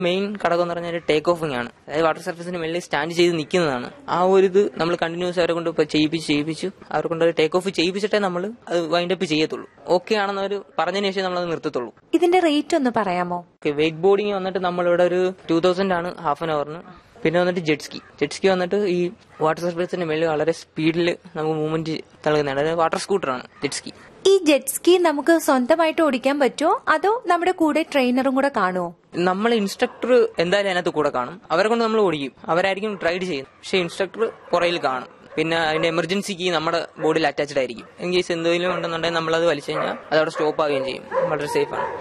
main ഘടകം എന്ന് പറഞ്ഞാൽ ടേക്ക് ഓഫിംഗ് ആണ് അതായത് വാട്ടർ സർഫസിന് മേളിൽ സ്റ്റാൻഡ് ചെയ്ത് നിൽക്കുന്നതാണ് ആ ഒരു ഇത് നമ്മൾ കണ്ടിന്യൂസ് അവരെ കൊണ്ട് ഇപ്പൊ ചെയ്യിപ്പിച്ച് ചെയ്യിപ്പിച്ചു അവരെ കൊണ്ട് ടേക്ക് ഓഫ് ചെയ്യിപ്പിച്ചിട്ടേ നമ്മൾ അത് വൈൻഡ് അപ്പ് ചെയ്യത്തുള്ളൂ ഓക്കെ ആണെന്ന് അവർ പറഞ്ഞതിന് ശേഷം നമ്മൾ അത് നിർത്തത്തുള്ളൂ ഇതിന്റെ റേറ്റ് ഒന്ന് പറയാമോ വെയിറ്റ് ബോർഡിങ് വന്നിട്ട് നമ്മളിവിടെ ഒരു ടൂ തൗസൻഡ് ആണ് ഹാഫ് ആൻ അവറിന് പിന്നെ വന്നിട്ട് ജെറ്റ്സ്കി ജെറ്റ്സ്കി വന്നിട്ട് ഈ വാട്ടർ സർഫസിന്റെ മേളിൽ വളരെ സ്പീഡിൽ നമുക്ക് മൂവ്മെന്റ് നൽകുന്നതാണ് അതായത് വാട്ടർ സ്കൂട്ടറാണ് ജെറ്റ്സ്കി ഈ ജെറ്റ് സ്കി നമുക്ക് സ്വന്തമായിട്ട് ഓടിക്കാൻ പറ്റുമോ അതോ നമ്മുടെ കൂടെ ട്രെയിനറും കൂടെ കാണുമോ നമ്മൾ ഇൻസ്ട്രക്ടർ എന്തായാലും അതിനകത്ത് കൂടെ കാണും അവരെ കൊണ്ട് നമ്മൾ ഓടിക്കും അവരായിരിക്കും ട്രൈഡ് ചെയ്യുന്നത് പക്ഷെ ഇൻസ്ട്രക്ടർ പുറയിൽ കാണും പിന്നെ അതിന്റെ എമർജൻസി കീ നമ്മുടെ ബോഡിയിൽ അറ്റാച്ച്ഡ് ആയിരിക്കും ഇൻ കേസ് എന്തെങ്കിലും ഉണ്ടെന്നുണ്ടെങ്കിൽ നമ്മളത് വലിച്ചു കഴിഞ്ഞാൽ അത് അവിടെ സ്റ്റോപ്പ് ആവുകയും ചെയ്യും വളരെ സേഫ് ആണ്